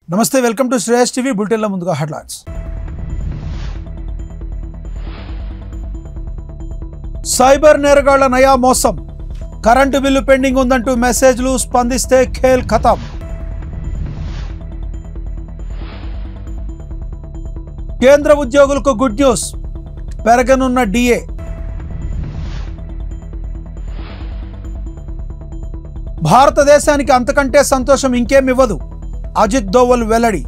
నమస్తే welcome to Shreyas TV బులెటిన్ల ముందుగా హెడ్లైన్స్ సైబర్ నేరగాళ్ల నయా మోసం కరెంటు బిల్లు పెండింగ్ ఉందంటూ మెసేజ్లు స్పందిస్తే ఖేల్ ఖతం కేంద్ర ఉద్యోగులకు గుడ్ న్యూస్ పెరగనున్న డిఏ భారతదేశానికి అంతకంటే సంతోషం ఇంకేం ఇవ్వదు అజిత్ దోవల్ వెల్లడి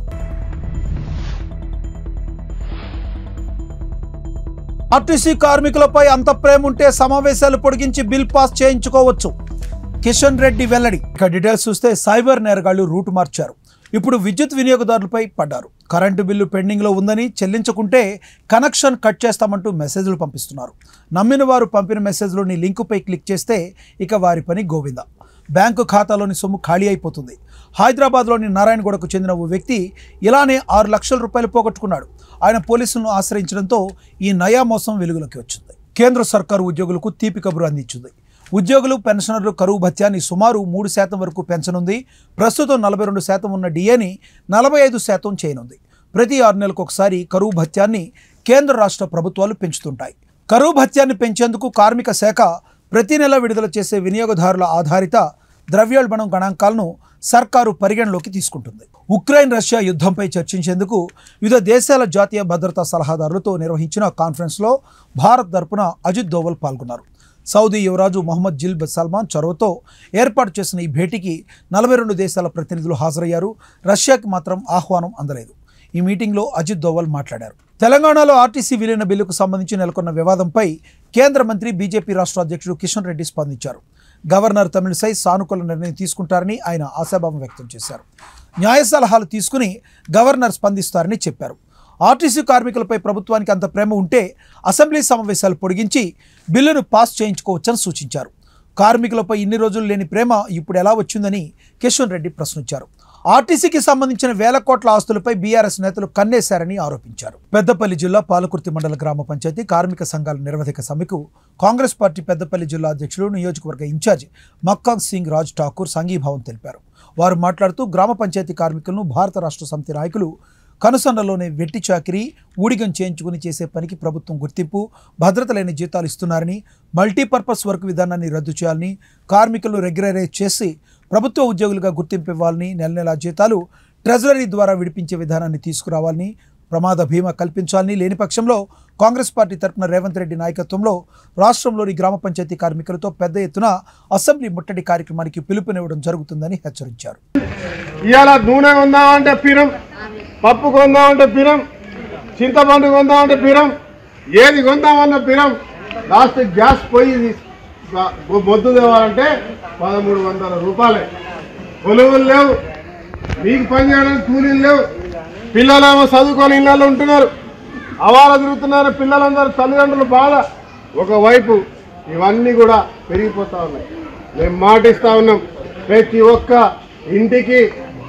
ఆర్టీసీ కార్మికులపై అంత ప్రేమ ఉంటే సమావేశాలు పొడిగించి బిల్ పాస్ చేయించుకోవచ్చు కిషన్ రెడ్డి వెల్లడి ఇక డీటెయిల్స్ చూస్తే సైబర్ నేరగాళ్లు రూట్ మార్చారు ఇప్పుడు విద్యుత్ వినియోగదారులపై పడ్డారు కరెంటు బిల్లు పెండింగ్లో ఉందని చెల్లించకుంటే కనెక్షన్ కట్ చేస్తామంటూ మెసేజ్లు పంపిస్తున్నారు నమ్మిన వారు పంపిన మెసేజ్లోని లింకుపై క్లిక్ చేస్తే ఇక వారి పని గోవింద బ్యాంకు ఖాతాలోని సొమ్ము ఖాళీ అయిపోతుంది హైదరాబాద్లోని నారాయణగూడకు చెందిన ఓ వ్యక్తి ఇలానే ఆరు లక్షల రూపాయలు పోగొట్టుకున్నాడు ఆయన పోలీసులను ఆశ్రయించడంతో ఈ నయా మోసం వెలుగులోకి వచ్చింది కేంద్ర సర్కారు ఉద్యోగులకు తీపి కబురు అందించింది ఉద్యోగులు పెన్షనర్లు కరువు భత్యాన్ని సుమారు మూడు శాతం వరకు పెంచనుంది ప్రస్తుతం నలభై రెండు శాతం ఉన్న డిఏని నలభై ఐదు శాతం చేయనుంది ప్రతి ఆరు నెలలకు ఒకసారి కరువు భత్యాన్ని కేంద్ర రాష్ట్ర ప్రభుత్వాలు పెంచుతుంటాయి కరువు భత్యాన్ని పెంచేందుకు కార్మిక శాఖ ప్రతి నెల విడుదల చేసే వినియోగదారుల ఆధారిత ద్రవ్యోల్బణం గణాంకాలను సర్కారు పరిగణలోకి తీసుకుంటుంది ఉక్రెయిన్ రష్యా యుద్ధంపై చర్చించేందుకు వివిధ దేశాల జాతీయ భద్రతా సలహాదారులతో నిర్వహించిన కాన్ఫరెన్స్లో భారత్ తరపున అజిత్ దోవల్ పాల్గొన్నారు సౌదీ యువరాజు మొహమ్మద్ జిల్ బిన్ సల్మాన్ చొరవతో ఏర్పాటు చేసిన ఈ భేటీకి నలభై రెండు దేశాల ప్రతినిధులు హాజరయ్యారు రష్యాకి మాత్రం ఆహ్వానం అందలేదు ఈ మీటింగ్లో అజిత్ దోవల్ మాట్లాడారు తెలంగాణలో ఆర్టీసీ విలీన బిల్లుకు సంబంధించి నెలకొన్న వివాదంపై కేంద్ర మంత్రి బీజేపీ రాష్ట్ర అధ్యక్షుడు కిషన్ రెడ్డి స్పందించారు గవర్నర్ తమిళిసై సానుకూల నిర్ణయం తీసుకుంటారని ఆయన ఆశాభావం వ్యక్తం చేశారు న్యాయ సలహాలు తీసుకుని గవర్నర్ స్పందిస్తారని చెప్పారు ఆర్టీసీ కార్మికులపై ప్రభుత్వానికి అంత ప్రేమ ఉంటే అసెంబ్లీ సమావేశాలు పొడిగించి బిల్లును పాస్ చేయించుకోవచ్చని సూచించారు కార్మికులపై ఇన్ని రోజులు లేని ప్రేమ ఇప్పుడు ఎలా వచ్చిందని కిషన్ రెడ్డి ప్రశ్నించారు ఆర్టీసీకి సంబంధించిన వేల కోట్ల ఆస్తులపై బీఆర్ఎస్ నేతలు కన్నేశారని ఆరోపించారు పెద్దపల్లి జిల్లా పాలకుర్తి మండల గ్రామ పంచాయతీ కార్మిక సంఘాల నిర్వహిక సమ్మెకు కాంగ్రెస్ పార్టీ పెద్దపల్లి జిల్లా అధ్యక్షులు నియోజకవర్గ ఇన్ఛార్జ్ మక్కాన్ సింగ్ రాజ్ ఠాకూర్ సంఘీభావం తెలిపారు వారు మాట్లాడుతూ గ్రామ పంచాయతీ కార్మికులను భారత రాష్ట్ర సమితి నాయకులు కనుసన్నలోనే వెట్టి చాకిరీ ఊడిగం చేయించుకుని చేసే పనికి ప్రభుత్వం గుర్తింపు భద్రత లేని జీతాలు ఇస్తున్నారని మల్టీపర్పస్ వర్క్ విధానాన్ని రద్దు చేయాలని కార్మికులను రెగ్యులరైజ్ చేసి ప్రభుత్వ ఉద్యోగులుగా గుర్తింపు ఇవ్వాలని నెల నెలా జీతాలు ట్రెజరీ ద్వారా విడిపించే విధానాన్ని తీసుకురావాలని ప్రమాద బీమా కల్పించాలని లేని పక్షంలో కాంగ్రెస్ పార్టీ తరపున రేవంత్ రెడ్డి నాయకత్వంలో రాష్ట్రంలోని గ్రామ పంచాయతీ కార్మికులతో పెద్ద ఎత్తున అసెంబ్లీ ముట్టడి కార్యక్రమానికి పిలుపునివ్వడం జరుగుతుందని హెచ్చరించారు ఇవాళ నూనె కొందామంటే పిరం పప్పు కొందామంటే పిరం చింతపండు కొందామంటే పిరం ఏది కొందామన్న పిరం లాస్ట్ గ్యాస్ పొయ్యి తీస్- బ- బొ- మొద్దు తేవాలంటే పదమూడు వందల రూపాయలే కొలువులు లేవు మీకు పని చేయడానికి కూలీలు లేవు పిల్లలేమో చదువుకొని ఇళ్ళల్లో ఉంటున్నారు అవాల తిరుగుతున్నారు పిల్లలందరూ తల్లిదండ్రులు బాధ ఒకవైపు ఇవన్నీ కూడా పెరిగిపోతా ఉన్నాయి మేము మాటిస్తా ఉన్నాం ప్రతి ఒక్క ఇంటికి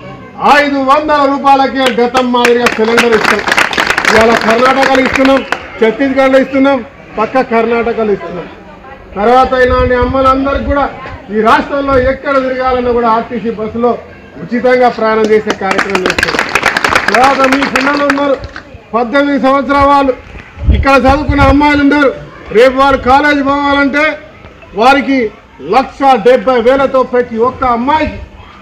ఐదు వందల రూపాయలకే గతం మాదిరిగా సిలిండర్ ఇస్తాం ఇవాళ కర్ణాటకలో ఇస్తున్నాం ఛత్తీస్గఢ్లో ఇస్తున్నాం పక్క కర్ణాటకలో ఇస్తున్నాం తర్వాత ఇలాంటి అమ్మలందరికీ కూడా ఈ రాష్ట్రంలో ఎక్కడ తిరగాలన్నా కూడా ఆర్టీసీ బస్సులో ఉచితంగా ప్రయాణం చేసే కార్యక్రమం చేస్తున్నాం తర్వాత మీ పిల్లలు ఉన్నారు పద్దెనిమిది సంవత్సరాల వాళ్ళు ఇక్కడ చదువుకునే అమ్మాయిలు ఉన్నారు రేపు వారు కాలేజీ పోవాలంటే వారికి లక్ష డెబ్బై వేలతో ప్రతి ఒక్క అమ్మాయికి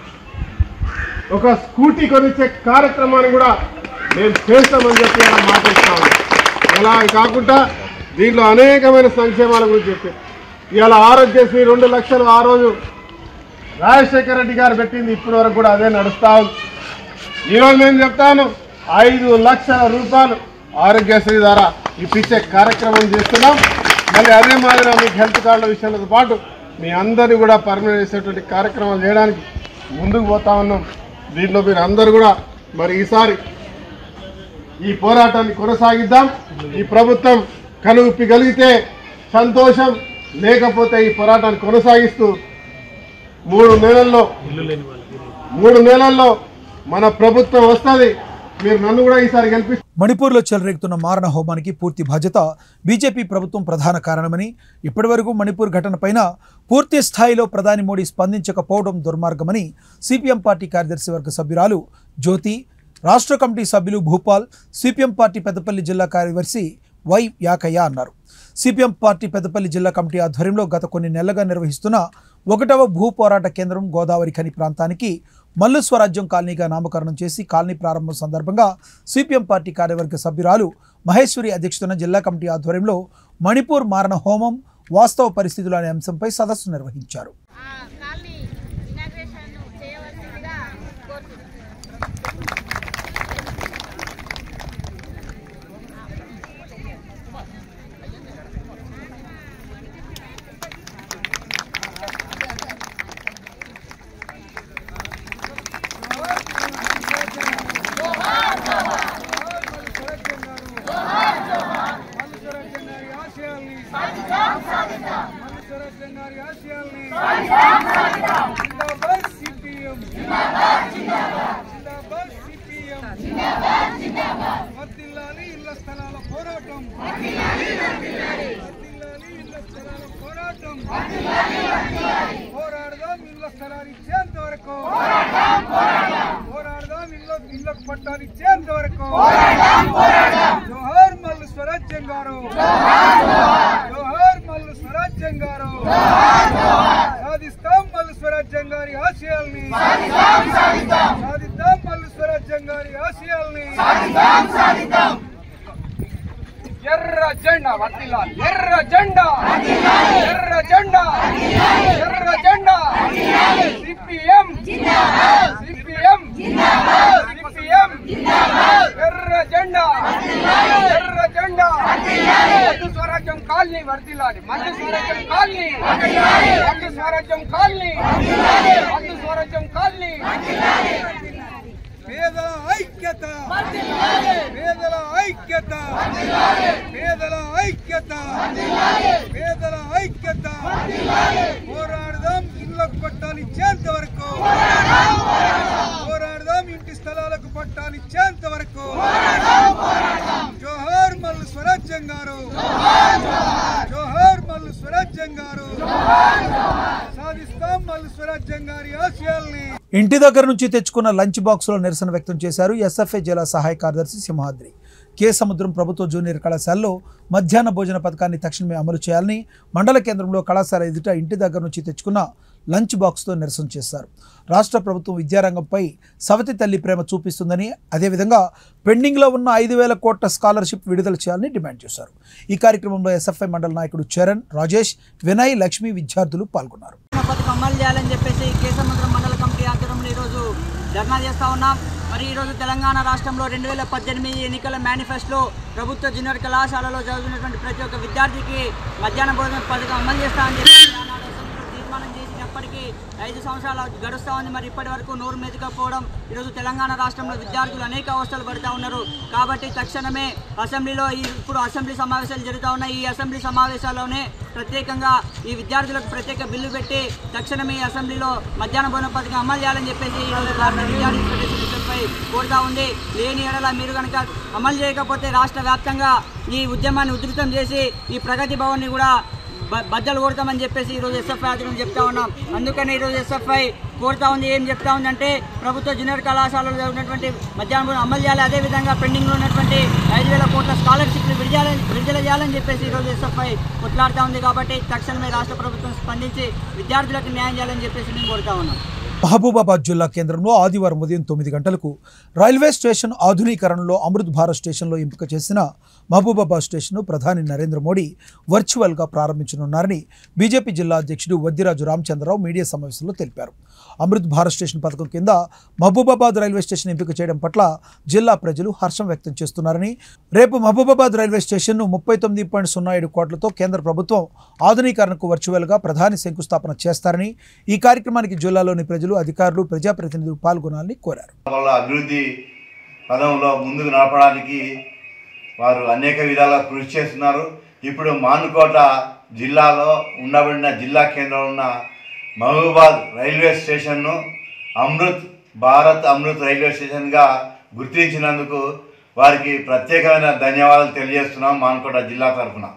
ఒక స్కూటీ కొనిచ్చే కార్యక్రమాన్ని కూడా మేము చేస్తామని చెప్పి అలా మాట్లాడుతాము ఇలా కాకుండా దీంట్లో అనేకమైన సంక్షేమాల గురించి చెప్పి ఇవాళ ఆరోగ్యశ్రీ రెండు లక్షలు ఆ రోజు రాజశేఖర రెడ్డి గారు పెట్టింది ఇప్పటి వరకు కూడా అదే నడుస్తా ఉంది ఈరోజు నేను చెప్తాను ఐదు లక్షల రూపాయలు ఆరోగ్యశ్రీ ద్వారా ఇప్పించే కార్యక్రమం చేస్తున్నాం మళ్ళీ అదే మాదిరిగా మీకు హెల్త్ కార్డుల విషయాలతో పాటు మీ అందరినీ కూడా పర్మనెంట్ చేసేటువంటి కార్యక్రమాలు చేయడానికి ముందుకు పోతా ఉన్నాం దీంట్లో మీరు అందరూ కూడా మరి ఈసారి ఈ పోరాటాన్ని కొనసాగిద్దాం ఈ ప్రభుత్వం కనువిప్పగలిగితే సంతోషం లేకపోతే ఈ పోరాటాన్ని కొనసాగిస్తూ మూడు నెలల్లో మూడు నెలల్లో మన ప్రభుత్వం వస్తుంది మీరు నన్ను కూడా ఈసారి గెలిపి మణిపూర్లో చెలరేగుతున్న మారణ హోమానికి పూర్తి బాధ్యత బీజేపీ ప్రభుత్వం ప్రధాన కారణమని ఇప్పటివరకు మణిపూర్ ఘటనపైన పూర్తి స్థాయిలో ప్రధాని మోడీ స్పందించకపోవడం దుర్మార్గమని సిపిఎం పార్టీ కార్యదర్శి వర్గ సభ్యురాలు జ్యోతి రాష్ట్ర కమిటీ సభ్యులు భూపాల్ సిపిఎం పార్టీ పెద్దపల్లి జిల్లా కార్యదర్శి వై యాకయ్య అన్నారు సిపిఎం పార్టీ పెద్దపల్లి జిల్లా కమిటీ ఆధ్వర్యంలో గత కొన్ని నెలలుగా నిర్వహిస్తున్న ఒకటవ భూ పోరాట కేంద్రం గోదావరి ఖని ప్రాంతానికి మల్లు స్వరాజ్యం కాలనీగా నామకరణం చేసి కాలనీ ప్రారంభం సందర్భంగా సిపిఎం పార్టీ కార్యవర్గ సభ్యురాలు మహేశ్వరి అధ్యక్షతన జిల్లా కమిటీ ఆధ్వర్యంలో మణిపూర్ మారణ హోమం వాస్తవ పరిస్థితులు అనే అంశంపై సదస్సు నిర్వహించారు ఆ కాలనీ ఇనాగ్రేషన్ చేయవలసిందిగా కోరుతున్నాను వర్ధిల్లాలి ఇళ్ల స్థలాల పోరాటం వర్ధిల్లాలి ఇళ్ల స్థలాల పోరాటం పోరాడదాం ఇళ్ల స్థలాలు ఇచ్చేంత వరకు పోరాడదాం ఇళ్ళ ఇళ్ళకు పట్టాలు ఇచ్చేంత వరకు జోహార్ మల్లు స్వరాజ్యం గారు జోహార్ మల్లు స్వరాజ్యం గారు సాధిస్తాం మల్లు స్వరాజ్యం గారి ఆశయాల్ని సాధిద్దాం మల్లు స్వరాజ్యం గారి ఆశయాల్ని ఎర్ర జెండా వర్తిల్లాలి ఎర్ర జెండా ఎర్ర జెండా ఎర్ర జెండా సిపిఎం సిపిఎం సిపిఎం ఎర్ర జెండా ఎర్ర జెండా మధ్య స్వరాజ్యం కాలనీ వర్తిల్లాలి మధ్య స్వరాజ్యం కాలనీ మధ్య స్వరాజ్యం కాలనీ మధ్య స్వరాజ్యం కాలనీ పేదల ఐక్యత పేదల ఐక్యత పేదల ఐక్యత పేదల ఐక్యత పోరాడదాం ఇళ్లకు పట్టాలు ఇచ్చేంత వరకు పోరాడదాం ఇంటి స్థలాలకు పట్టాలు ఇచ్చేంత వరకు జోహార్ మల్లు స్వరాజ్యం గారు జోహార్ మల్లు స్వరాజ్యం గారు సాధిస్తాం మల్లు స్వరాజ్యం గారి ఆశయాల్ని ఇంటి దగ్గర నుంచి తెచ్చుకున్న లంచ్ బాక్సులో నిరసన వ్యక్తం చేశారు ఎస్ఎఫ్ఐ జిల్లా సహాయ కార్యదర్శి సింహాద్రి కె సముద్రం ప్రభుత్వ జూనియర్ కళాశాలలో మధ్యాహ్న భోజన పథకాన్ని తక్షణమే అమలు చేయాలని మండల కేంద్రంలో కళాశాల ఎదుట ఇంటి దగ్గర నుంచి తెచ్చుకున్న లంచ్ బాక్స్తో నిరసన చేశారు రాష్ట్ర ప్రభుత్వం విద్యారంగంపై సవతి తల్లి ప్రేమ చూపిస్తుందని అదేవిధంగా పెండింగ్లో ఉన్న ఐదు వేల కోట్ల స్కాలర్షిప్ విడుదల చేయాలని డిమాండ్ చేశారు ఈ కార్యక్రమంలో ఎస్ఎఫ్ఐ మండల నాయకుడు చరణ్ రాజేష్ వినయ్ లక్ష్మి విద్యార్థులు పాల్గొన్నారు పథకం అమలు చేయాలని చెప్పేసి కేసముద్రం మండల కమిటీ ఆధ్వర్యంలో ఈరోజు ధర్నా చేస్తా ఉన్నాం మరి ఈరోజు తెలంగాణ రాష్ట్రంలో రెండు వేల పద్దెనిమిది ఎన్నికల మేనిఫెస్టోలో ప్రభుత్వ జూనియర్ కళాశాలలో చదువుతున్నటువంటి ప్రతి ఒక్క విద్యార్థికి మధ్యాహ్న భోజన పథకం అమలు చేస్తామని చెప్పి ఆనాడు అసెంబ్లీలో తీర్మానం చేసినప్పటికీ ఐదు సంవత్సరాలు గడుస్తూ ఉంది మరి ఇప్పటి వరకు నోరు మెదకపోవడం ఈరోజు తెలంగాణ రాష్ట్రంలో విద్యార్థులు అనేక అవస్థలు పడుతూ ఉన్నారు కాబట్టి తక్షణమే అసెంబ్లీలో ఈ ఇప్పుడు అసెంబ్లీ సమావేశాలు జరుగుతూ ఉన్నాయి ఈ అసెంబ్లీ సమావేశాల్లోనే ప్రత్యేకంగా ఈ విద్యార్థులకు ప్రత్యేక బిల్లు పెట్టి తక్షణమే ఈ అసెంబ్లీలో మధ్యాహ్న భోజన పథకం అమలు చేయాలని చెప్పేసి ఈరోజు భారత విద్యార్థి ఫెడరేషన్పై కోరుతా ఉంది లేని ఎడల మీరు కనుక అమలు చేయకపోతే రాష్ట్ర వ్యాప్తంగా ఈ ఉద్యమాన్ని ఉధృతం చేసి ఈ ప్రగతి భవన్ని కూడా బ- బద్దలు కొడతామని చెప్పేసి ఈరోజు ఎస్ఎఫ్ఐ ఆధ్వర్యం చెప్తా ఉన్నాం అందుకని ఈరోజు ఎస్ఎఫ్ఐ కోరుతా ఉంది ఏం చెప్తా ఉందంటే ప్రభుత్వ జూనియర్ కళాశాలలో ఉన్నటువంటి మధ్యాహ్నం భోజనం అమలు చేయాలి అదేవిధంగా పెండింగ్లో ఉన్నటువంటి ఐదు వేల కోట్ల స్కాలర్షిప్లు విడుదల విడుదల చేయాలని చెప్పేసి ఈరోజు ఎస్ఎఫ్ఐ కొట్లాడుతూ ఉంది కాబట్టి తక్షణమే రాష్ట్ర ప్రభుత్వం స్పందించి విద్యార్థులకు న్యాయం చేయాలని చెప్పేసి మేము కోరుతా ఉన్నాం మహబూబాబాద్ జిల్లా కేంద్రంలో ఆదివారం ఉదయం తొమ్మిది గంటలకు రైల్వే స్టేషన్ ఆధునీకరణలో అమృత్ భారత్ స్టేషన్లో ఎంపిక చేసిన మహబూబాబాద్ స్టేషన్ను ప్రధాని నరేంద్ర మోడీ వర్చువల్గా ప్రారంభించనున్నారని బీజేపీ జిల్లా అధ్యక్షుడు వద్దిరాజు రామచంద్రరావు మీడియా సమావేశంలో తెలిపారు అమృత్ భారత్ స్టేషన్ పథకం కింద మహబూబాబాద్ రైల్వే స్టేషన్ ఎంపిక చేయడం పట్ల జిల్లా ప్రజలు హర్షం వ్యక్తం చేస్తున్నారని రేపు మహబూబాబాద్ రైల్వే స్టేషన్ను ముప్పై తొమ్మిది పాయింట్ సున్నా ఏడు కోట్లతో కేంద్ర ప్రభుత్వం ఆధునీకరణకు వర్చువల్గా ప్రధాని శంకుస్థాపన చేస్తారని ఈ కార్యక్రమానికి జిల్లాలోని ప్రజలు అధికారులు ప్రజాప్రతినిధులు పాల్గొనాలని కోరారు వల్ల అభివృద్ధి పదంలో ముందుకు నడపడానికి వారు అనేక విధాలుగా కృషి చేస్తున్నారు ఇప్పుడు మానుకోట జిల్లాలో ఉండబడిన జిల్లా కేంద్రంలో ఉన్న మహబూబాద్ రైల్వే స్టేషన్ను అమృత్ భారత్ అమృత్ రైల్వే స్టేషన్గా గుర్తించినందుకు వారికి ప్రత్యేకమైన ధన్యవాదాలు తెలియజేస్తున్నాం మానుకోట జిల్లా తరఫున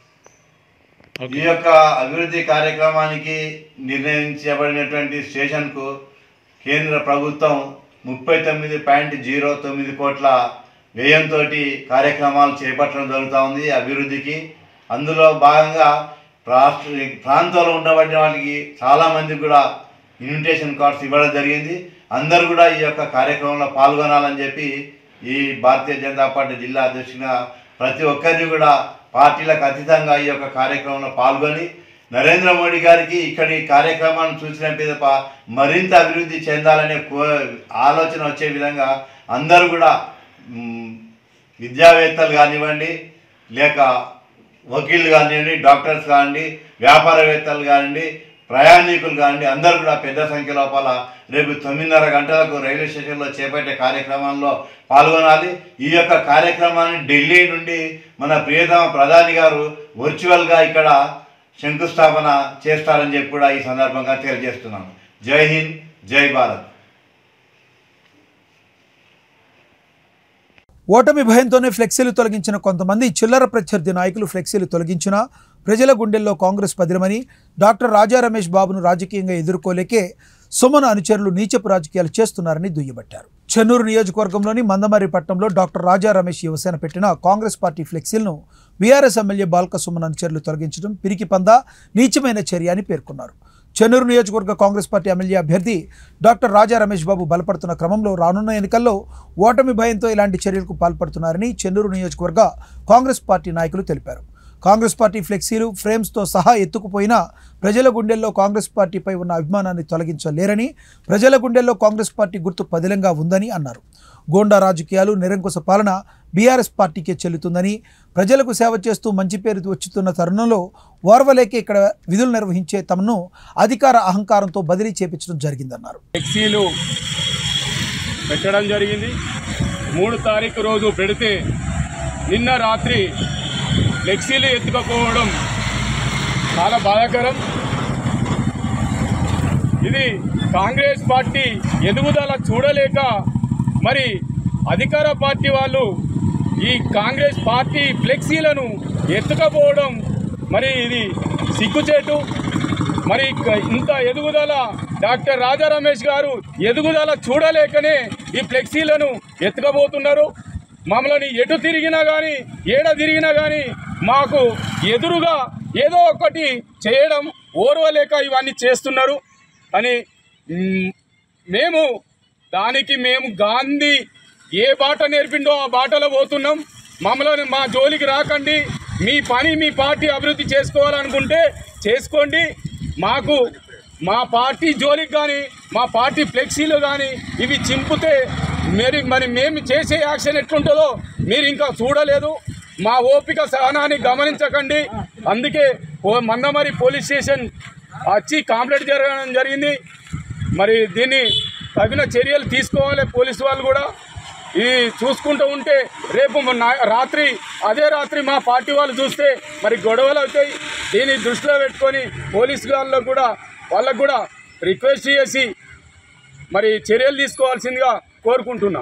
ఈ యొక్క అభివృద్ధి కార్యక్రమానికి నిర్ణయించబడినటువంటి స్టేషన్కు కేంద్ర ప్రభుత్వం ముప్పై తొమ్మిది పాయింట్ జీరో తొమ్మిది కోట్ల వ్యయంతో కార్యక్రమాలు చేపట్టడం జరుగుతూ ఉంది అభివృద్ధికి అందులో భాగంగా రాష్ట్ర ప్రాంతంలో ఉండబడిన వాళ్ళకి చాలామంది కూడా ఇన్విటేషన్ కార్డ్స్ ఇవ్వడం జరిగింది అందరూ కూడా ఈ యొక్క కార్యక్రమంలో పాల్గొనాలని చెప్పి ఈ భారతీయ జనతా పార్టీ జిల్లా అధ్యక్షునిగా ప్రతి ఒక్కరిని కూడా పార్టీలకు అతీతంగా ఈ యొక్క కార్యక్రమంలో పాల్గొని నరేంద్ర మోడీ గారికి ఇక్కడి కార్యక్రమాన్ని చూసిన పిదప మరింత అభివృద్ధి చెందాలనే కో ఆలోచన వచ్చే విధంగా అందరూ కూడా మ్, విద్యావేత్తలు కానివ్వండి లేక వకీళ్ళు కానివ్వండి డాక్టర్స్ కానివ్వండి వ్యాపారవేత్తలు కానివ్వండి ప్రయాణికులు కానివ్వండి అందరూ కూడా పెద్ద సంఖ్య లోపల రేపు తొమ్మిదిన్నర గంటలకు రైల్వే స్టేషన్లో చేపట్టే కార్యక్రమంలో పాల్గొనాలి ఈ యొక్క కార్యక్రమాన్ని ఢిల్లీ నుండి మన ప్రియతమ ప్రధాని గారు వర్చువల్గా ఇక్కడ శంకుస్థాపన చేస్తారని చెప్పి కూడా ఈ సందర్భంగా తెలియజేస్తున్నాను జై హింద్ జై భారత్ ఓటమి భయంతోనే ఫ్లెక్సీలు తొలగించిన కొంతమంది చిల్లర ప్రత్యర్థి నాయకులు ఫ్లెక్సీలు తొలగించినా ప్రజల గుండెల్లో కాంగ్రెస్ పదిలమని డాక్టర్ రాజా రమేష్ బాబును రాజకీయంగా ఎదుర్కోలేకే సుమన్ అనుచరులు నీచపు రాజకీయాలు చేస్తున్నారని దుయ్యబట్టారు చెన్నూరు నియోజకవర్గంలోని మందమరి పట్టణంలో డాక్టర్ రాజా రమేష్ యువసేన పెట్టిన కాంగ్రెస్ పార్టీ ఫ్లెక్సీలను బీఆర్ఎస్ ఎమ్మెల్యే బాల్క సుమన్ అనుచరులు తొలగించడం పిరికి పంద నీచమైన చర్య అని పేర్కొన్నారు చెన్నూరు నియోజకవర్గ కాంగ్రెస్ పార్టీ ఎమ్మెల్యే అభ్యర్థి డాక్టర్ రాజా రమేష్ బాబు బలపడుతున్న క్రమంలో రానున్న ఎన్నికల్లో ఓటమి భయంతో ఇలాంటి చర్యలకు పాల్పడుతున్నారని చెన్నూరు నియోజకవర్గ కాంగ్రెస్ పార్టీ నాయకులు తెలిపారు కాంగ్రెస్ పార్టీ ఫ్లెక్సీలు ఫ్రేమ్స్తో సహా ఎత్తుకుపోయినా ప్రజల గుండెల్లో కాంగ్రెస్ పార్టీపై ఉన్న అభిమానాన్ని తొలగించలేరని ప్రజల గుండెల్లో కాంగ్రెస్ పార్టీ గుర్తు పదిలంగా ఉందని అన్నారు గోండా రాజకీయాలు నిరంకుశ పాలన బీఆర్ఎస్ పార్టీకే చెల్లుతుందని ప్రజలకు సేవ చేస్తూ మంచి పేరు వచ్చుతున్న తరుణంలో ఓర్వలేకే ఇక్కడ విధులు నిర్వహించే తమను అధికార అహంకారంతో బదిలీ చేపించడం జరిగిందన్నారు ఫ్లెక్సీలు పెట్టడం జరిగింది మూడు తారీఖు రోజు పెడితే నిన్న రాత్రి ఫ్లెక్సీలు ఎత్తుకపోవడం చాలా బాధాకరం ఇది కాంగ్రెస్ పార్టీ ఎదుగుదల చూడలేక మరి అధికార పార్టీ వాళ్ళు ఈ కాంగ్రెస్ పార్టీ ఫ్లెక్సీలను ఎత్తుకపోవడం మరి ఇది సిగ్గుచేటు మరి ఇక- ఇంత ఎదుగుదల డాక్టర్ రాజా రమేష్ గారు ఎదుగుదల చూడలేకనే ఈ ఫ్లెక్సీలను ఎత్తుకపోతున్నారు మమ్మల్ని ఎటు తిరిగినా కానీ ఏడ తిరిగినా కానీ మాకు ఎదురుగా ఏదో ఒకటి చేయడం ఓర్వలేక ఇవన్నీ చేస్తున్నారు అని మ్, మేము దానికి మేము గాంధీ ఏ బాట నేర్పిండో ఆ బాటలో పోతున్నాం మమ్మల్ని మా జోలికి రాకండి మీ పని మీ పార్టీ అభివృద్ధి చేసుకోవాలనుకుంటే చేసుకోండి మాకు మా పార్టీ జోలికి కానీ మా పార్టీ ఫ్లెక్సీలు కానీ ఇవి చింపితే మరి మరి మేము చేసే యాక్షన్ ఎట్లుంటుందో మీరు ఇంకా చూడలేదు మా ఓపిక సహనాన్ని గమనించకండి అందుకే ఓ మందమరి పోలీస్ స్టేషన్ వచ్చి కాంప్లైంట్ జరగడం జరిగింది మరి దీన్ని తగిన చర్యలు తీసుకోవాలి పోలీసు వాళ్ళు కూడా ఇది చూసుకుంటూ ఉంటే రేపు నా- రాత్రి అదే రాత్రి మా పార్టీ వాళ్ళు చూస్తే మరి గొడవలు అవుతాయి దీన్ని దృష్టిలో పెట్టుకొని పోలీసు వాళ్ళకు కూడా వాళ్ళకు కూడా రిక్వెస్ట్ చేసి మరి చర్యలు తీసుకోవాల్సిందిగా కోరుకుంటున్నాం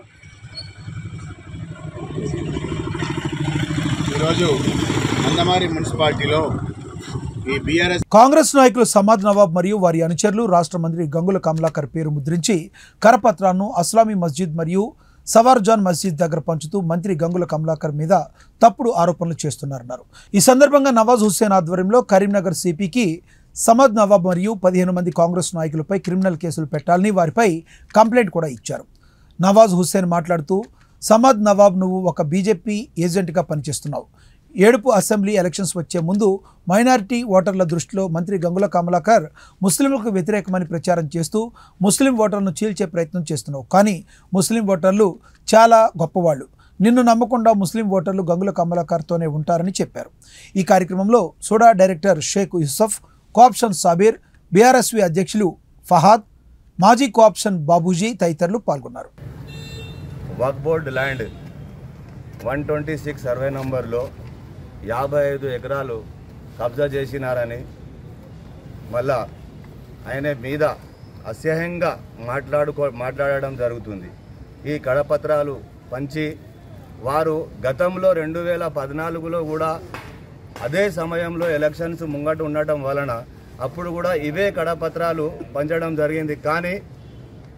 ఈరోజు మందమారి మున్సిపాలిటీలో ఈ బీఆర్ఎస్ కాంగ్రెస్ నాయకులు సమాద్ నవాబ్ మరియు వారి అనుచరులు రాష్ట్ర మంత్రి గంగుల కమలాకర్ పేరు ముద్రించి కరపత్రాలను అస్లామీ మస్జిద్ మరియు సవార్జాన్ మస్జిద్ దగ్గర పంచుతూ మంత్రి గంగుల కమలాకర్ మీద తప్పుడు ఆరోపణలు చేస్తున్నారన్నారు ఈ సందర్భంగా నవాజ్ హుస్సేన్ ఆధ్వర్యంలో కరీంనగర్ సిపికి సమద్ నవాబ్ మరియు పదిహేను మంది కాంగ్రెస్ నాయకులపై క్రిమినల్ కేసులు పెట్టాలని వారిపై కంప్లైంట్ కూడా ఇచ్చారు నవాజ్ హుస్సేన్ మాట్లాడుతూ సమద్ నవాబ్ నువ్వు ఒక బీజేపీ ఏజెంట్గా పనిచేస్తున్నావు ఏడుపు అసెంబ్లీ ఎలక్షన్స్ వచ్చే ముందు మైనారిటీ ఓటర్ల దృష్టిలో మంత్రి గంగుల కమలాకర్ ముస్లింలకు వ్యతిరేకమని ప్రచారం చేస్తూ ముస్లిం ఓటర్లను చీల్చే ప్రయత్నం చేస్తున్నావు కానీ ముస్లిం ఓటర్లు చాలా గొప్పవాళ్ళు నిన్ను నమ్మకుండా ముస్లిం ఓటర్లు గంగుల కమలాకర్తోనే ఉంటారని చెప్పారు ఈ కార్యక్రమంలో సోడా director Sheikh Yusuf cooption Sabir BRSV అధ్యక్షులు ఫహాద్ మాజీ కోఆప్షన్ బాబూజీ తదితరులు పాల్గొన్నారు Waqf board land one twenty six survey నంబర్లో యాభై ఐదు ఎకరాలు కబ్జా చేసినారని మళ్ళా ఆయన మీద అసహ్యంగా మాట్లాడుకో మాట్లాడడం జరుగుతుంది ఈ కడపత్రాలు పంచి వారు గతంలో రెండు వేల పద్నాలుగులో కూడా అదే సమయంలో ఎలక్షన్స్ ముంగట ఉండటం వలన అప్పుడు కూడా ఇవే కడపత్రాలు పంచడం జరిగింది కానీ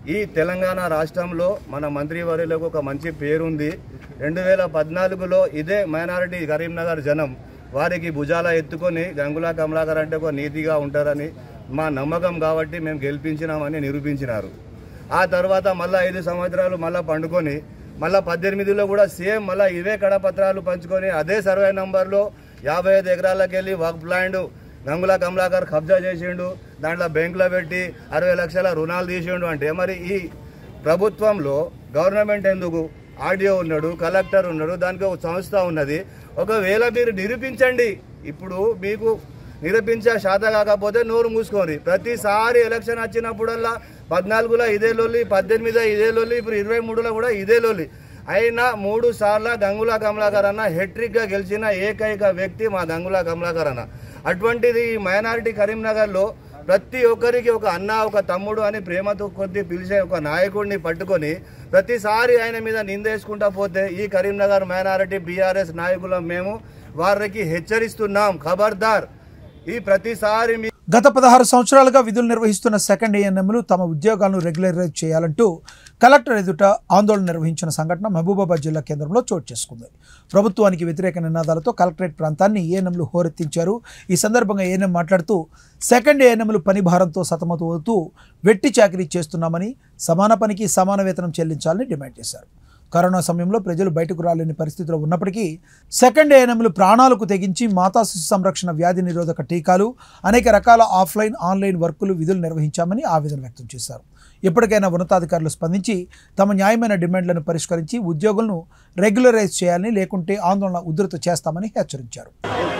ఈ తెలంగాణ రాష్ట్రంలో మన మంత్రివర్యులకు ఒక మంచి పేరుంది రెండు వేల పద్నాలుగులో ఇదే మైనారిటీ కరీంనగర్ జనం వారికి భుజాల ఎత్తుకొని గంగులా కమలాకర్ అంటే ఒక నీతిగా ఉంటారని మా నమ్మకం కాబట్టి మేము గెలిపించినామని నిరూపించినారు ఆ తర్వాత మళ్ళీ ఐదు సంవత్సరాలు మళ్ళీ పండుకొని మళ్ళీ పద్దెనిమిదిలో కూడా సేమ్ మళ్ళీ ఇవే కడపత్రాలు పంచుకొని అదే సర్వే నంబర్లో యాభై ఐదు ఎకరాలకు వెళ్ళి వర్క్ ల్యాండ్ గంగుల కమలాకర్ కబ్జా చేసిండు దాంట్లో బ్యాంకులో పెట్టి అరవై లక్షల రుణాలు తీసిండు అంటే మరి ఈ ప్రభుత్వంలో గవర్నమెంట్ ఎందుకు ఆడియో ఉన్నాడు కలెక్టర్ ఉన్నాడు దానికి ఒక సంస్థ ఉన్నది ఒకవేళ మీరు నిరూపించండి ఇప్పుడు మీకు నిరూపించే శాత కాకపోతే నోరు మూసుకోండి ప్రతిసారి ఎలక్షన్ వచ్చినప్పుడల్లా పద్నాలుగులో ఇదే లొల్లి పద్దెనిమిదిలో ఇదే లొల్లి ఇప్పుడు ఇరవై మూడులో కూడా ఇదే లొల్లి అయినా మూడు సార్ల గంగుల కమలాకర్ అన్న హెట్రిక్గా గెలిచిన ఏకైక వ్యక్తి మా గంగుల కమలాకర్ అన్న అటువంటిది ఈ మైనారిటీ కరీంనగర్లో ప్రతి ఒక్కరికి ఒక అన్న ఒక తమ్ముడు అని ప్రేమతో కొద్ది పిలిచే ఒక నాయకుడిని పట్టుకొని ప్రతిసారి ఆయన మీద నిందేసుకుంటా పోతే ఈ కరీంనగర్ మైనారిటీ బీఆర్ఎస్ నాయకులం మేము వారికి హెచ్చరిస్తున్నాం ఖబర్దార్ ఈ ప్రతిసారి మీ గత పదహారు సంవత్సరాలుగా విధులు నిర్వహిస్తున్న సెకండ్ ఏఎన్ఎంలు తమ ఉద్యోగాలను రెగ్యులరైజ్ చేయాలంటూ కలెక్టర్ ఎదుట ఆందోళన నిర్వహించిన సంఘటన మహబూబాబాద్ జిల్లా కేంద్రంలో చోటు చేసుకుంది ప్రభుత్వానికి వ్యతిరేక నినాదాలతో కలెక్టరేట్ ప్రాంతాన్ని ఏఎన్ఎంలు హోరెత్తించారు ఈ సందర్భంగా ఏఎన్ఎం మాట్లాడుతూ సెకండ్ ఏఎన్ఎంలు పని భారంతో సతమతమవుతూ వెట్టి చాకరీ చేస్తున్నామని సమాన పనికి సమాన వేతనం చెల్లించాలని డిమాండ్ చేశారు కరోనా సమయంలో ప్రజలు బయటకు రాలేని పరిస్థితిలో ఉన్నప్పటికీ సెకండ్ ఏఎన్ఎంలు ప్రాణాలకు తెగించి మాతా శిశు సంరక్షణ వ్యాధి నిరోధక టీకాలు అనేక రకాల ఆఫ్లైన్ ఆన్లైన్ వర్కులు విధులు నిర్వహించామని ఆవేదన వ్యక్తం చేశారు ఇప్పటికైనా ఉన్నతాధికారులు స్పందించి తమ న్యాయమైన డిమాండ్లను పరిష్కరించి ఉద్యోగులను రెగ్యులరైజ్ చేయాలని లేకుంటే ఆందోళన ఉధృత చేస్తామని హెచ్చరించారు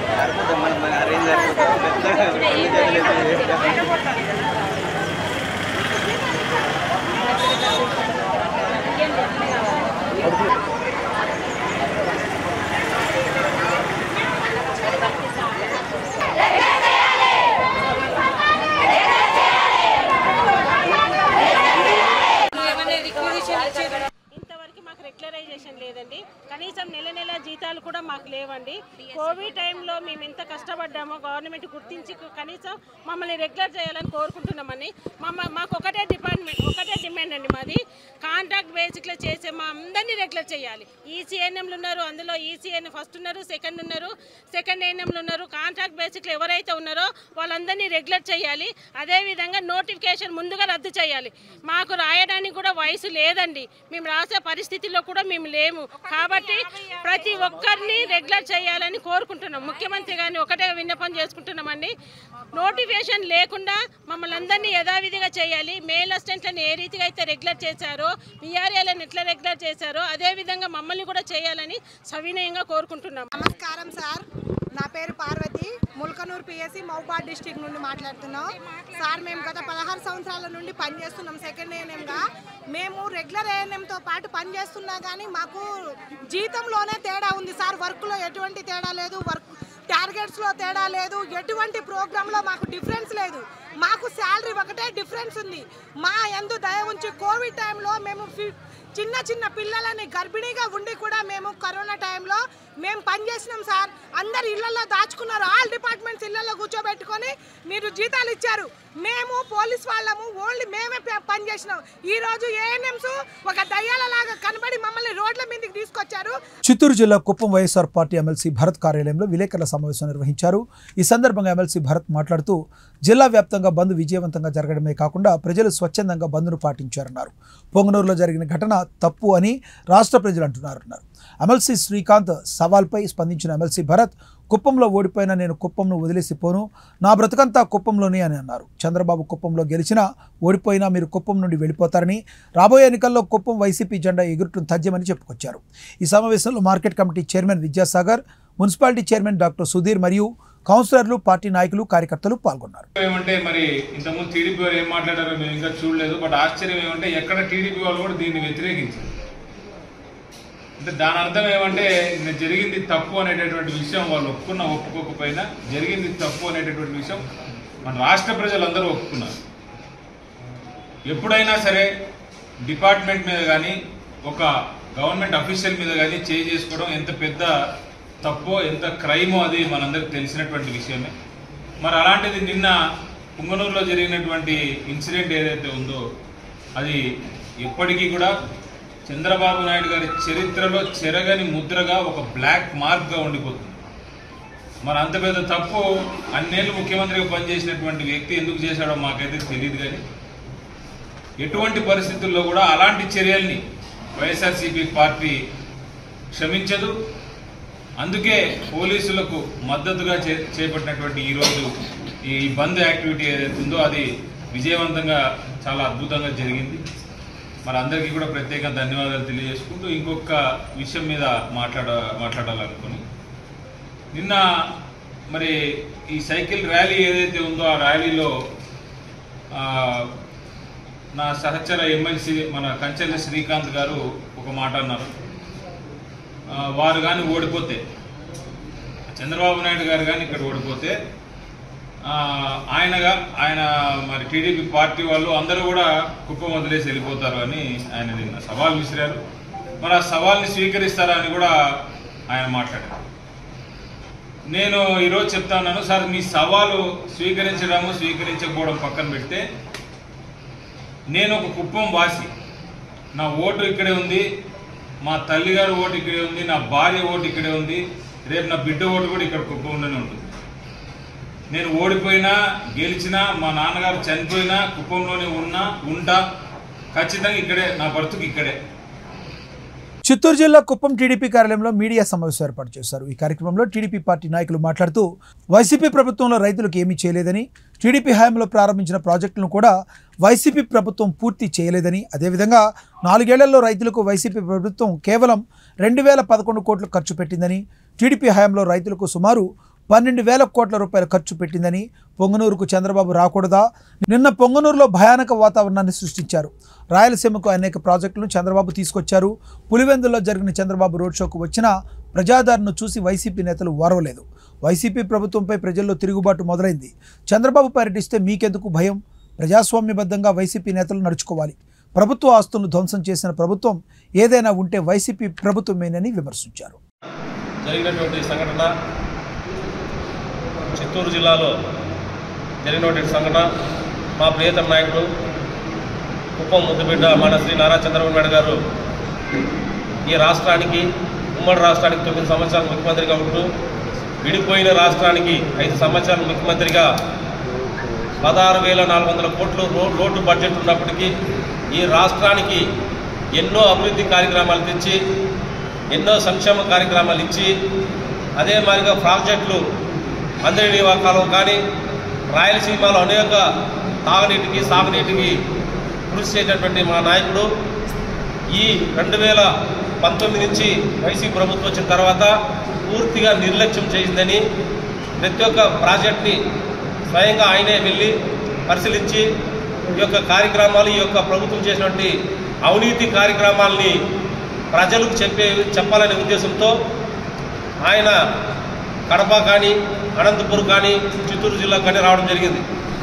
ఇంతవరకు మాకు రెగ్యులరైజేషన్ లేదండి కనీసం నెల నెల జీతాలు కూడా మాకు లేవండి కోవిడ్ టైంలో మేము ఎంత కష్టపడ్డామో గవర్నమెంట్ గుర్తించి కనీసం మమ్మల్ని రెగ్యులర్ చేయాలని కోరుకుంటున్నామని మమ్మ మాకు ఒకటే డిపార్ట్మెంట్ ఒకటే డిమాండ్ అండి మాది కాంట్రాక్ట్ బేసిక్లో చేసే మా అందరినీ రెగ్యులర్ చేయాలి ఈసీఎన్ఎంలు ఉన్నారు అందులో ఈసీఎన్ ఫస్ట్ ఉన్నారు సెకండ్ ఉన్నారు సెకండ్ ఏఎన్ఎంలు ఉన్నారు కాంట్రాక్ట్ బేసిక్లో ఎవరైతే ఉన్నారో వాళ్ళందరినీ రెగ్యులర్ చేయాలి అదేవిధంగా నోటిఫికేషన్ ముందుగా రద్దు చేయాలి మాకు రాయడానికి కూడా వయసు లేదండి మేము రాసే పరిస్థితిలో కూడా మేము లేము కాబట్టి ప్రతి ఒక్కరిని రెగ్యులర్ చేయాలని కోరుకుంటున్నాం ముఖ్యమంత్రి గారిని ఒకటే విన్నపం చేసుకుంటున్నామండి నోటిఫికేషన్ లేకుండా మమ్మల్ని అందరినీ యథావిధిగా చేయాలి మేల్ అసిస్టెంట్లను ఏ రీతిగా అయితే రెగ్యులర్ చేశారో విఆర్ఏలను ఎట్లా రెగ్యులర్ చేశారో అదే విధంగా మమ్మల్ని కూడా చేయాలని సవినయంగా కోరుకుంటున్నాం నమస్కారం సార్ నా పేరు పార్వతి ముల్కనూరు పిఎస్సి మౌబాద్ డిస్టిక్ నుండి మాట్లాడుతున్నాం సార్ మేము గత పదహారు సంవత్సరాల నుండి పనిచేస్తున్నాం సెకండ్ ఏఎన్ఎంగా మేము రెగ్యులర్ ఏఎన్ఎంతో పాటు పనిచేస్తున్నా కానీ మాకు జీతంలోనే తేడా ఉంది సార్ వర్క్లో ఎటువంటి తేడా లేదు వర్క్ టార్గెట్స్లో తేడా లేదు ఎటువంటి ప్రోగ్రాంలో మాకు డిఫరెన్స్ లేదు మాకు శాలరీ ఒకటే డిఫరెన్స్ ఉంది మా ఎందు దయ ఉంచి కోవిడ్ టైంలో మేము ఫి- చిన్న చిన్న పిల్లలని గర్భిణీగా ఉండి కూడా మేము కరోనా టైంలో మేము పనిచేసినాం సార్ అందరు ఇళ్లలో దాచుకున్నారు ఆల్ డిపార్ట్మెంట్స్ ఇళ్లలో కూర్చోబెట్టుకొని మీరు జీతాలు ఇచ్చారు మేము పోలీస్ వాళ్ళము ఓన్లీ మేమే ప- పనిచేసినాం ఈ రోజు ఏఎన్ఎంస్ ఒక దయ్యాలలాగా కనబడి మమ్మల్ని రోడ్ల మీదకి తీసుకొచ్చారు చిత్తూరు జిల్లా Kuppam YSR party MLC Bharat కార్యాలయంలో విలేకరుల సమావేశం నిర్వహించారు ఈ సందర్భంగా ఎమ్మెల్సీ భరత్ మాట్లాడుతూ జిల్లా వ్యాప్తంగా బంద్ విజయవంతంగా జరగడమే కాకుండా ప్రజలు స్వచ్ఛందంగా బంద్ను పాటించారన్నారు పొంగనూరులో జరిగిన ఘటన తప్పు అని రాష్ట్ర ప్రజలు అంటున్నారన్నారు ఎమ్మెల్సీ శ్రీకాంత్ సవాల్పై స్పందించిన ఎమ్మెల్సీ భరత్ కుప్పంలో ఓడిపోయినా నేను కుప్పంను వదిలేసిపోను నా బ్రతుకంతా కుప్పంలోనే అని అన్నారు చంద్రబాబు కుప్పంలో గెలిచినా ఓడిపోయినా మీరు కుప్పం నుండి వెళ్ళిపోతారని రాబోయే ఎన్నికల్లో కుప్పం వైసీపీ జెండా ఎగురటం తథ్యమని చెప్పుకొచ్చారు ఈ సమావేశంలో market committee chairman Vidyasagar municipality chairman doctor Sudheer మరియు కౌన్సిలర్లు పార్టీ నాయకులు కార్యకర్తలు పాల్గొన్నారు ఏమంటే మరి ఇంతకుముందు టీడీపీ వారు ఏం మాట్లాడారో మేము ఇంకా చూడలేదు బట్ ఆశ్చర్యం ఏమంటే ఎక్కడ టీడీపీ వాళ్ళు కూడా దీన్ని వ్యతిరేకించారు అంటే దాని అర్థం ఏమంటే నిన్న జరిగింది తప్పు అనేటటువంటి విషయం వాళ్ళు ఒప్పుకున్నా ఒప్పుకోకపోయినా జరిగింది తప్పు అనేటటువంటి విషయం మన రాష్ట్ర ప్రజలందరూ ఒప్పుకున్నారు ఎప్పుడైనా సరే డిపార్ట్మెంట్ మీద కానీ ఒక గవర్నమెంట్ అఫీషియల్ మీద కానీ చేయి చేసుకోవడం ఎంత పెద్ద తప్పో ఎంత క్రైమో అది మనందరికి తెలిసినటువంటి విషయమే మరి అలాంటిది నిన్న పుంగనూరులో జరిగినటువంటి ఇన్సిడెంట్ ఏదైతే ఉందో అది ఎప్పటికీ కూడా చంద్రబాబు నాయుడు గారి చరిత్రలో చెరగని ముద్రగా ఒక బ్లాక్ మార్క్గా ఉండిపోతుంది మరి అంత పెద్ద తప్పు అన్నేళ్ళు ముఖ్యమంత్రిగా పనిచేసినటువంటి వ్యక్తి ఎందుకు చేశాడో మాకైతే తెలియదు కానీ ఎటువంటి పరిస్థితుల్లో కూడా అలాంటి చర్యల్ని వైఎస్ఆర్సీపీ పార్టీ క్షమించదు అందుకే పోలీసులకు మద్దతుగా చే చేపట్టినటువంటి ఈరోజు ఈ బంద్ యాక్టివిటీ ఏదైతే ఉందో అది విజయవంతంగా చాలా అద్భుతంగా జరిగింది మరి అందరికీ కూడా ప్రత్యేక ధన్యవాదాలు తెలియజేసుకుంటూ ఇంకొక విషయం మీద మాట్లాడ మాట్లాడాలనుకుని నిన్న మరి ఈ సైకిల్ ర్యాలీ ఏదైతే ఉందో ఆ ర్యాలీలో ఆ, నా సహచర ఎమ్మెల్సీ మన కంచెల శ్రీకాంత్ గారు ఒక మాట అన్నారు ఆ, వారు కానీ ఓడిపోతే చంద్రబాబు నాయుడు గారు కానీ ఇక్కడ ఓడిపోతే ఆ, ఆయనగా ఆయన మరి టీడీపీ పార్టీ వాళ్ళు అందరూ కూడా కుప్పం వదిలేసి వెళ్ళిపోతారు అని ఆయన నిన్న సవాల్ విసిరారు మరి ఆ సవాల్ని స్వీకరిస్తారా అని కూడా ఆయన మాట్లాడారు నేను ఈరోజు చెప్తాను సార్ మీ సవాలు స్వీకరించడము స్వీకరించకపోవడం పక్కన పెడితే నేను ఒక కుప్పం వాసి నా ఓటు ఇక్కడే ఉంది మా తల్లిగారి ఓటు ఇక్కడే ఉంది నా భార్య ఓటు ఇక్కడే ఉంది రేపు నా బిడ్డ ఓటు కూడా ఇక్కడ కుప్పంలోనే ఉంటుంది నేను ఓడిపోయినా గెలిచినా మా నాన్నగారు చనిపోయినా కుప్పంలోనే ఉన్నా ఉంటా ఖచ్చితంగా ఇక్కడే నా బ్రతుకు ఇక్కడే చిత్తూరు జిల్లా కుప్పం టీడీపీ కార్యాలయంలో మీడియా సమావేశం ఏర్పాటు చేశారు ఈ కార్యక్రమంలో టీడీపీ పార్టీ నాయకులు మాట్లాడుతూ వైసీపీ ప్రభుత్వంలో రైతులకు ఏమీ చేయలేదని టీడీపీ హయాంలో ప్రారంభించిన ప్రాజెక్టులను కూడా వైసీపీ ప్రభుత్వం పూర్తి చేయలేదని అదేవిధంగా నాలుగేళ్లలో రైతులకు వైసీపీ ప్రభుత్వం కేవలం రెండు వేల పదకొండు కోట్లు ఖర్చు పెట్టిందని టీడీపీ హయాంలో రైతులకు సుమారు పన్నెండు వేల కోట్ల రూపాయలు ఖర్చు పెట్టిందని పొంగనూరుకు చంద్రబాబు రాకూడదా నిన్న పొంగనూరులో భయానక వాతావరణాన్ని సృష్టించారు రాయలసీమకు అనేక ప్రాజెక్టులను చంద్రబాబు తీసుకొచ్చారు పులివెందుల్లో జరిగిన చంద్రబాబు రోడ్ షోకు వచ్చిన ప్రజాదరణను చూసి వైసీపీ నేతలు ఓరవలేదు వైసీపీ ప్రభుత్వంపై ప్రజల్లో తిరుగుబాటు మొదలైంది చంద్రబాబు పర్యటిస్తే మీకెందుకు భయం ప్రజాస్వామ్యబద్ధంగా వైసీపీ నేతలు నడుచుకోవాలి ప్రభుత్వ ఆస్తులను ధ్వంసం చేసిన ప్రభుత్వం ఏదైనా ఉంటే వైసీపీ ప్రభుత్వమేనని విమర్శించారు జరిగినటువంటి సంఘటన చిత్తూరు జిల్లాలో జరిగినటువంటి సంఘటన మా ప్రియతమ నాయకుడు కుప్పం ముద్దుబిడ్డ మన శ్రీ నారా చంద్రబాబు నాయుడు గారు ఈ రాష్ట్రానికి ఉమ్మడి రాష్ట్రానికి తొమ్మిది సంవత్సరాలు ముఖ్యమంత్రిగా ఉంటూ విడిపోయిన రాష్ట్రానికి ఐదు సంవత్సరాలు ముఖ్యమంత్రిగా పదహారు వేల నాలుగు వందల కోట్లు రో- రోడ్డు బడ్జెట్ ఉన్నప్పటికీ ఈ రాష్ట్రానికి ఎన్నో అభివృద్ధి కార్యక్రమాలు తెచ్చి ఎన్నో సంక్షేమ కార్యక్రమాలు ఇచ్చి అదే మాదిరిగా ప్రాజెక్టులు అందరి కాలం కానీ రాయలసీమలో అనేక తాగునీటికి సాగునీటికి కృషి చేసినటువంటి మా నాయకుడు ఈ రెండు వేల పంతొమ్మిది నుంచి వైసీపీ ప్రభుత్వం వచ్చిన తర్వాత పూర్తిగా నిర్లక్ష్యం చేసిందని ప్రతి ఒక్క ప్రాజెక్ట్ని స్వయంగా ఆయనే వెళ్ళి పరిశీలించి ఈ యొక్క కార్యక్రమాలు ఈ యొక్క ప్రభుత్వం చేసినటువంటి అవినీతి కార్యక్రమాలని ప్రజలకు చెప్పే చెప్పాలనే ఉద్దేశంతో ఆయన కడప కానీ అనంతపురం కానీ చిత్తూరు జిల్లా కానీ రావడం జరిగింది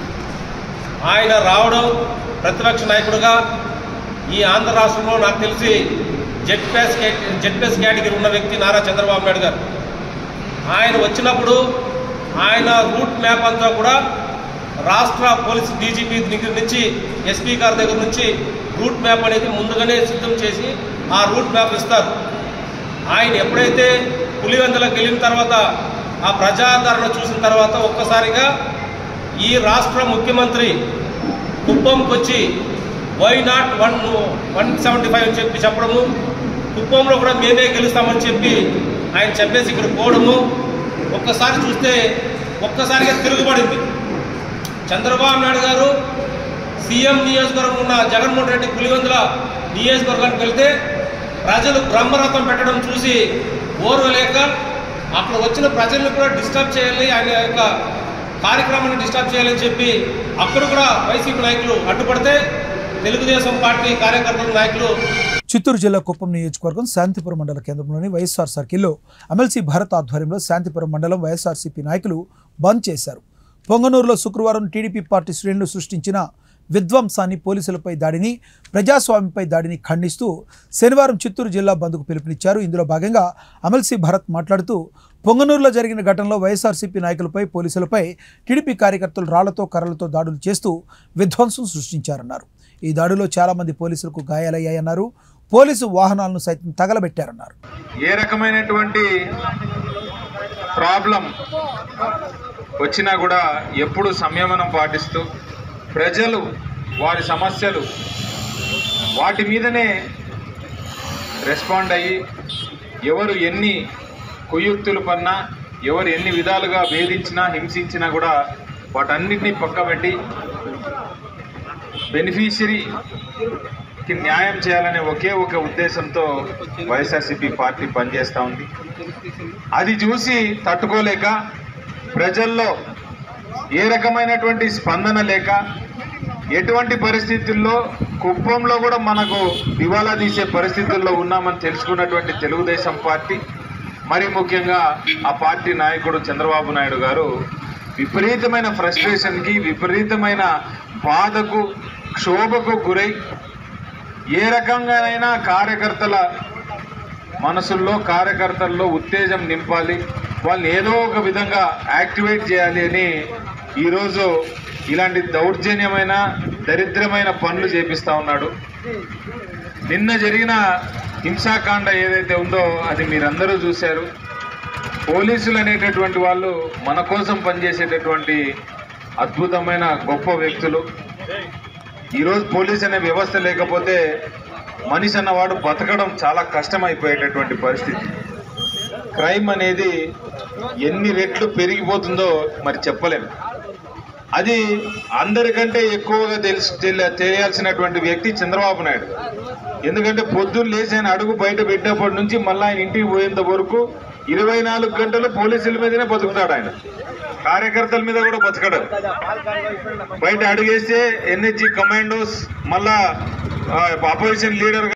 ఆయన రావడం ప్రతిపక్ష నాయకుడుగా ఈ ఆంధ్ర రాష్ట్రంలో నాకు తెలిసి Z plus Z plus category ఉన్న వ్యక్తి నారా చంద్రబాబు నాయుడు గారు ఆయన వచ్చినప్పుడు ఆయన రూట్ మ్యాప్ అంతా కూడా రాష్ట్ర పోలీస్ డీజీపీ దగ్గర నుంచి ఎస్పీ గారి దగ్గర నుంచి రూట్ మ్యాప్ అనేది ముందుగానే సిద్ధం చేసి ఆ రూట్ మ్యాప్ ఇస్తారు ఆయన ఎప్పుడైతే పులివెందులకు వెళ్ళిన తర్వాత ఆ ప్రజాదరణ చూసిన తర్వాత ఒక్కసారిగా ఈ రాష్ట్ర ముఖ్యమంత్రి కుప్పంకి వచ్చి why not one one seventy five అని చెప్పి చెప్పడము కుప్పంలో కూడా మేమే గెలుస్తామని చెప్పి ఆయన చెప్పేసి ఇక్కడ పోవడము ఒక్కసారి చూస్తే ఒక్కసారిగా తిరుగుబడింది చంద్రబాబు నాయుడు గారు సీఎం నియోజకవర్గం ఉన్న జగన్మోహన్ రెడ్డి పులివెందుల నియోజకవర్గానికి వెళ్తే ప్రజలు బ్రహ్మరథం పెట్టడం చూసి ఓర్వలేక అక్కడ వచ్చిన ప్రజల్ని కూడా డిస్టర్బ్ చేయాలి ఆయన యొక్క కార్యక్రమాన్ని డిస్టర్బ్ చేయాలని చెప్పి అక్కడ కూడా వైసీపీ నాయకులు అడ్డుపడితే తెలుగుదేశం పార్టీ కార్యకర్తల నాయకులు చిత్తూరు జిల్లా కుప్పం నియోజకవర్గం శాంతిపురం మండల కేంద్రంలోని వైఎస్ఆర్ సర్కిల్లో ఎమ్మెల్సీ భారత్ ఆధ్వర్యంలో శాంతిపురం మండలం వైఎస్ఆర్సీపీ నాయకులు బంద్ చేశారు పొంగనూరులో శుక్రవారం టీడీపీ పార్టీ శ్రేణులు సృష్టించిన విధ్వంసాన్ని పోలీసులపై దాడిని ప్రజాస్వామ్యంపై దాడిని ఖండిస్తూ శనివారం చిత్తూరు జిల్లా బంద్కు పిలుపునిచ్చారు ఇందులో భాగంగా అమల్సీ భరత్ మాట్లాడుతూ పొంగనూరులో జరిగిన ఘటనలో వైఎస్ఆర్సీపీ నాయకులపై పోలీసులపై టీడీపీ కార్యకర్తలు రాళ్లతో కర్రలతో దాడులు చేస్తూ విధ్వంసం సృష్టించారన్నారు ఈ దాడిలో చాలామంది పోలీసులకు గాయాలయ్యాయన్నారు పోలీసు వాహనాలను సైతం తగలబెట్టారన్నారు ఏ రకమైనటువంటి ప్రాబ్లం వచ్చినా కూడా ఎప్పుడు సంయమనం పాటిస్తూ ప్రజలు వారి సమస్యలు వాటి మీదనే రెస్పాండ్ అయ్యి ఎవరు ఎన్ని కుయుక్తులు పన్నా ఎవరు ఎన్ని విధాలుగా వేధించినా హింసించినా కూడా వాటన్నిటినీ పక్కబెట్టి బెనిఫిషరీకి న్యాయం చేయాలనే ఒకే ఒక ఉద్దేశంతో వైఎస్ఆర్సీపీ పార్టీ పనిచేస్తూ ఉంది అది చూసి తట్టుకోలేక ప్రజల్లో ఏ రకమైనటువంటి స్పందన లేక ఎటువంటి పరిస్థితుల్లో కుప్పంలో కూడా మనకు దివాలా తీసే పరిస్థితుల్లో ఉన్నామని తెలుసుకున్నటువంటి తెలుగుదేశం పార్టీ మరి ముఖ్యంగా ఆ పార్టీ నాయకుడు చంద్రబాబు నాయుడు గారు విపరీతమైన ఫ్రస్ట్రేషన్కి విపరీతమైన బాధకు క్షోభకు గురై ఏ రకంగానైనా కార్యకర్తల మనసుల్లో కార్యకర్తల్లో ఉత్తేజం నింపాలి వాళ్ళని ఏదో ఒక విధంగా యాక్టివేట్ చేయాలి అని ఈరోజు ఇలాంటి దౌర్జన్యమైన దరిద్రమైన పనులు చేపిస్తూ ఉన్నాడు నిన్న జరిగిన హింసాకాండ ఏదైతే ఉందో అది మీరందరూ చూశారు పోలీసులు అనేటటువంటి వాళ్ళు మన కోసం పనిచేసేటటువంటి అద్భుతమైన గొప్ప వ్యక్తులు ఈరోజు పోలీస్ అనే వ్యవస్థ లేకపోతే మనిషి అన్నవాడు బతకడం చాలా కష్టమైపోయేటటువంటి పరిస్థితి క్రైమ్ అనేది ఎన్ని రెట్లు పెరిగిపోతుందో మరి చెప్పలేము అది అందరికంటే ఎక్కువగా తెలుసు తెల- తెలియాల్సినటువంటి వ్యక్తి చంద్రబాబు నాయుడు ఎందుకంటే పొద్దున్న లేచి ఆయన అడుగు బయట పెట్టినప్పటి నుంచి మళ్ళీ ఆయన ఇంటికి పోయేంత వరకు ఇరవై నాలుగు గంటలు పోలీసుల మీదనే బతుకుతాడు ఆయన కార్యకర్తల మీద కూడా బతకడు బయట అడుగేస్తే ఎన్హెచ్జి కమాండోస్ మళ్ళా అపోజిషన్ లీడర్